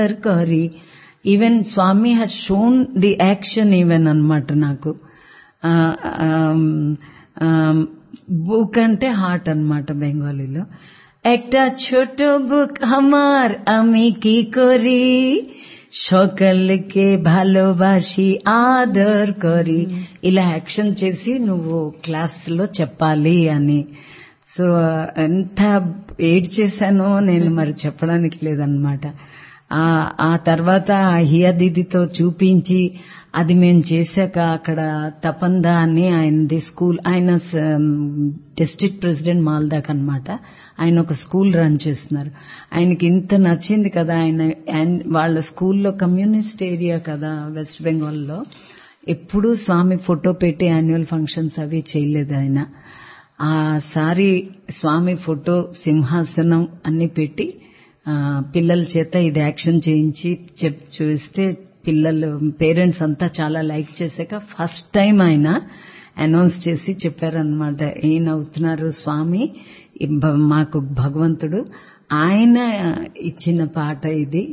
కరి even Swami has shown the action even అన్నమాట నాకు బుక్ అంటే హార్ట్ అన్నమాట బెంగాలీలో একটা ছোট বুক আমার আমি কি করি সকলকে భాలోబాసి ఆదర్ కరి ఇలా యాక్షన్ చేసి నువ్వు క్లాస్ లో చెప్పాలి అని సో ఎంత ఏడ్ చేశానో నేను మరి చెప్పడానికి లేదనమాట ఆ తర్వాత హియా దీదితో చూపించి అది మేము చేశాక అక్కడ తపందా అని ఆయనది స్కూల్ ఆయన డిస్ట్రిక్ట్ ప్రెసిడెంట్ మాల్దాక్ అనమాట ఆయన ఒక స్కూల్ రన్ చేస్తున్నారు ఆయనకి ఇంత నచ్చింది కదా ఆయన వాళ్ళ స్కూల్లో కమ్యూనిస్ట్ ఏరియా కదా వెస్ట్ బెంగాల్లో ఎప్పుడూ స్వామి ఫోటో పెట్టి యాన్యువల్ ఫంక్షన్స్ అవి చేయలేదు ఆయన ఆ సారి స్వామి ఫోటో సింహాసనం అన్ని పెట్టి పిల్లల చేత ఇది యాక్షన్ చేయించి చెప్ చూస్తే పిల్లలు పేరెంట్స్ అంతా చాలా లైక్ చేశాక ఫస్ట్ టైం ఆయన అనౌన్స్ చేసి చెప్పారనమాట ఈయన అవుతున్నారు స్వామి మాకు భగవంతుడు ఆయన ఇచ్చిన పాట ఇది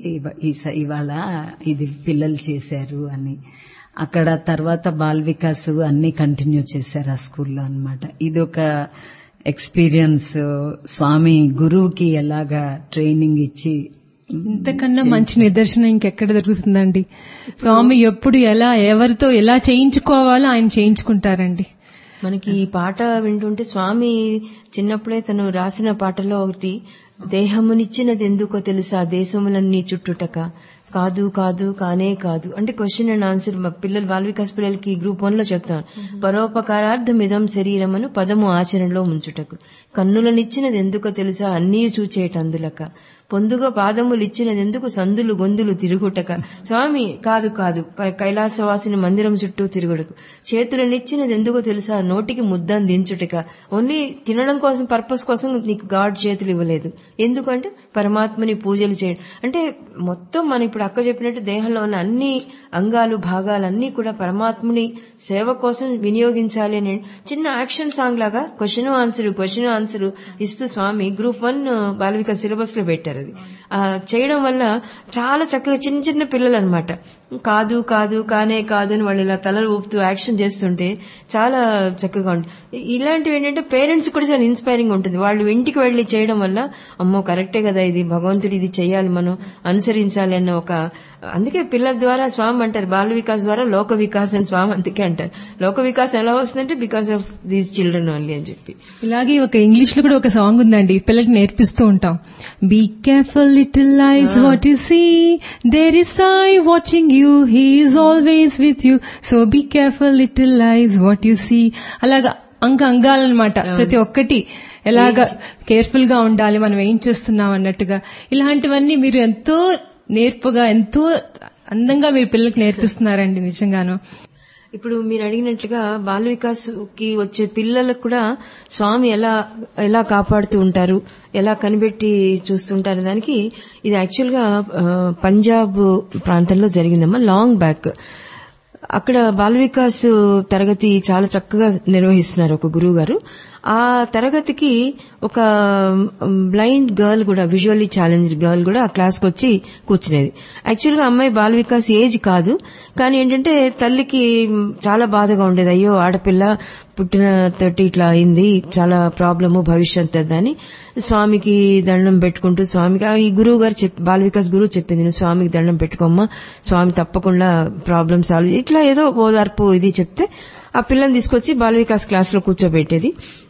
ఇవాళ ఇది పిల్లలు చేశారు అని అక్కడ తర్వాత బాల్ వికాస్ అన్ని కంటిన్యూ చేశారు ఆ స్కూల్లో అనమాట ఇది ఒక ఎక్స్పీరియన్స్ స్వామి గురువుకి ఎలాగా ట్రైనింగ్ ఇచ్చి ఇంతకన్నా మంచి నిదర్శనం ఇంకెక్కడ దొరుకుతుందండి స్వామి ఎప్పుడు ఎలా ఎవరితో ఎలా చేయించుకోవాలో ఆయన చేయించుకుంటారండి మనకి ఈ పాట వింటుంటే స్వామి చిన్నప్పుడే తను రాసిన పాటలో ఒకటి దేహమునిచ్చినది ఎందుకో తెలుసా దేశములన్నీ చుట్టుటక కాదు కాదు కానే కాదు అంటే క్వశ్చన్ అండ్ ఆన్సర్ మా పిల్లలు బాల వికాస్ పిల్లలకి గ్రూప్ వన్ లో చెప్తాను పరోపకారార్థం ఇదం శరీరమును పదము ఆచరణలో ముంచుటకు కన్నులనిచ్చినది ఎందుకో తెలుసా అన్నీ చూచేటందులక పొందుగా పాదములిచ్చినది ఎందుకు సందులు గొంతులు తిరుగుటక స్వామి కాదు కాదు కైలాసవాసిని మందిరం చుట్టూ తిరుగుటకు చేతులనిచ్చినది ఎందుకో తెలుసా నోటికి ముద్దం దించుటక ఓన్లీ తినడం కోసం పర్పస్ కోసం నీకు గాడ్ చేతులు ఇవ్వలేదు ఎందుకంటే పరమాత్మని పూజలు చేయడం అంటే మొత్తం మనం ఇప్పుడు అక్క చెప్పినట్టు దేహంలో ఉన్న అన్ని అంగాలు భాగాలన్నీ కూడా పరమాత్ముని సేవ కోసం వినియోగించాలి అని చిన్న యాక్షన్ సాంగ్ లాగా క్వశ్చన్ ఆన్సర్ క్వశ్చన్ ఆన్సర్ ఇస్తూ స్వామి గ్రూప్ వన్ బాలవిక సిలబస్ లో పెట్టారు అది చేయడం వల్ల చాలా చక్కగా చిన్న చిన్న పిల్లలు అనమాట కాదు కాదు కానే కాదు అని వాళ్ళు ఇలా తలలు ఊపుతూ యాక్షన్ చేస్తుంటే చాలా చక్కగా ఉంటుంది ఇలాంటివి ఏంటంటే పేరెంట్స్ కూడా చాలా ఇన్స్పైరింగ్ ఉంటుంది వాళ్ళు ఇంటికి వెళ్లి చేయడం వల్ల అమ్మో కరెక్టే కదా ఇది భగవంతుడు ఇది చేయాలి మనం అనుసరించాలి అన్న ఒక అందుకే పిల్లల ద్వారా స్వామి అంటారు బాల వికాస్ ద్వారా లోక వికాస్ అని స్వామి అందుకే అంటారు లోక వికాస్ ఎలా వస్తుందంటే because of these children only అని చెప్పి ఇలాగే ఒక ఇంగ్లీష్ లో కూడా ఒక సాంగ్ ఉందండి పిల్లలకి నేర్పిస్తూ ఉంటాం be careful little eyes what you see there is eye watching you he is always with you so be careful little eyes what you see అలాగా అంక అంగాలన్నమాట ప్రతి ఒక్కటి ఎలాగా కేర్ఫుల్ గా ఉండాలి మనం ఏం చేస్తున్నాం అన్నట్టుగా ఇలాంటివన్నీ మీరు ఎంతో నేర్పుగా ఎంతో అందంగా మీరు పిల్లలకి నేర్పిస్తున్నారండి నిజంగాను ఇప్పుడు మీరు అడిగినట్లుగా బాల వికాస్ కి వచ్చే పిల్లలకు కూడా స్వామి ఎలా ఎలా కాపాడుతూ ఉంటారు ఎలా కనిపెట్టి చూస్తుంటారు దానికి ఇది యాక్చువల్ గా పంజాబ్ ప్రాంతంలో జరిగిందమ్మా లాంగ్ బ్యాక్ అక్కడ బాల వికాస్ తరగతి చాలా చక్కగా నిర్వహిస్తున్నారు ఒక గురువు గారు ఆ తరగతికి ఒక బ్లైండ్ గర్ల్ కూడా విజువల్లీ ఛాలెంజ్డ్ గర్ల్ కూడా ఆ క్లాస్కి వచ్చి కూర్చునేది యాక్చువల్గా అమ్మాయి బాల వికాస్ ఏజ్ కాదు కానీ ఏంటంటే తల్లికి చాలా బాధగా ఉండేది అయ్యో ఆడపిల్ల పుట్టిన తోటి ఇట్లా అయింది చాలా ప్రాబ్లము భవిష్యత్ అని స్వామికి దండం పెట్టుకుంటూ స్వామికి ఈ గురువు గారు చెప్పి బాల వికాస్ గురువు చెప్పింది నువ్వు స్వామికి దండం పెట్టుకోమ్మా స్వామి తప్పకుండా ప్రాబ్లమ్ సాల్వ్ ఇట్లా ఏదో ఓదార్పు ఇది చెప్తే ఆ పిల్లని తీసుకొచ్చి బాల వికాస్ క్లాస్ లో కూర్చోబెట్టేది